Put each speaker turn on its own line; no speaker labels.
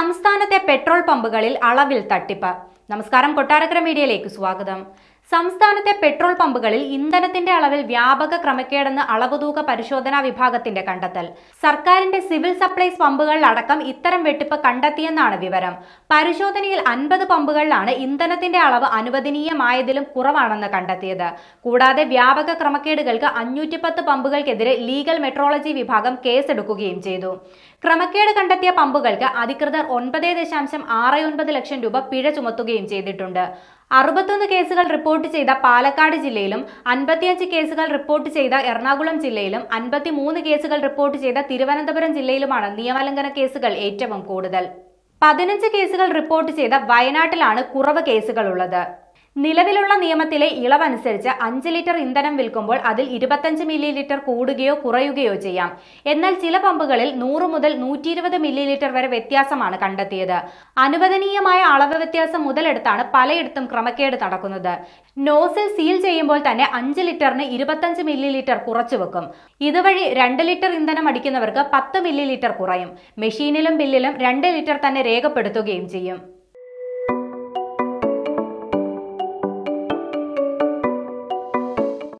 സംസ്ഥാനത്തെ പെട്രോൾ പമ്പുകളിൽ അളവിൽ തട്ടിപ്പ് നമസ്കാരം കൊട്ടാരക്കര മീഡിയയിലേക്ക് സ്വാഗതം സംസ്ഥാനത്തെ പെട്രോൾ പമ്പുകളിൽ ഇന്ധനത്തിന്റെ അളവിൽ വ്യാപക ക്രമക്കേടെന്ന് അളവുതൂക പരിശോധനാ വിഭാഗത്തിന്റെ കണ്ടെത്തൽ സർക്കാരിന്റെ സിവിൽ സപ്ലൈസ് പമ്പുകളിലടക്കം ഇത്തരം വെട്ടിപ്പ് കണ്ടെത്തിയെന്നാണ് വിവരം പരിശോധനയിൽ അൻപത് പമ്പുകളിലാണ് ഇന്ധനത്തിന്റെ അളവ് അനുവദനീയമായതിലും കുറവാണെന്ന് കണ്ടെത്തിയത് കൂടാതെ വ്യാപക ക്രമക്കേടുകൾക്ക് അഞ്ഞൂറ്റിപ്പത്ത് പമ്പുകൾക്കെതിരെ ലീഗൽ മെട്രോളജി വിഭാഗം കേസെടുക്കുകയും ചെയ്തു ക്രമക്കേട് കണ്ടെത്തിയ പമ്പുകൾക്ക് അധികൃതർ ഒൻപത് ദശാംശം ആറ് ഒൻപത് ലക്ഷം രൂപ പിഴ ചുമത്തുകയും ചെയ്തിട്ടുണ്ട് അറുപത്തൊന്ന് കേസുകൾ റിപ്പോർട്ട് ചെയ്ത പാലക്കാട് ജില്ലയിലും അൻപത്തിയഞ്ച് കേസുകൾ റിപ്പോർട്ട് ചെയ്ത എറണാകുളം ജില്ലയിലും അൻപത്തിമൂന്ന് കേസുകൾ റിപ്പോർട്ട് ചെയ്ത തിരുവനന്തപുരം ജില്ലയിലുമാണ് നിയമലംഘന കേസുകൾ ഏറ്റവും കൂടുതൽ പതിനഞ്ച് കേസുകൾ റിപ്പോർട്ട് ചെയ്ത വയനാട്ടിലാണ് കുറവ് കേസുകളുള്ളത് നിലവിലുള്ള നിയമത്തിലെ ഇളവനുസരിച്ച് അഞ്ച് ലിറ്റർ ഇന്ധനം വിൽക്കുമ്പോൾ അതിൽ ഇരുപത്തഞ്ച് മില്ലി ലിറ്റർ കൂടുകയോ കുറയുകയോ ചെയ്യാം എന്നാൽ ചില പമ്പുകളിൽ നൂറ് മുതൽ നൂറ്റി ഇരുപത് മില്ലി ലിറ്റർ വരെ വ്യത്യാസമാണ് കണ്ടെത്തിയത് അനുവദനീയമായ അളവ് വ്യത്യാസം മുതലെടുത്താണ് പലയിടത്തും ക്രമക്കേട് നടക്കുന്നത് നോസിൽ സീൽ ചെയ്യുമ്പോൾ തന്നെ അഞ്ച് ലിറ്ററിന് ഇരുപത്തഞ്ച് മില്ലി ലിറ്റർ കുറച്ചു വെക്കും ഇതുവഴി രണ്ട് ലിറ്റർ ഇന്ധനം അടിക്കുന്നവർക്ക് പത്ത് മില്ലി ലിറ്റർ കുറയും മെഷീനിലും ബില്ലിലും രണ്ട് ലിറ്റർ തന്നെ രേഖപ്പെടുത്തുകയും ചെയ്യും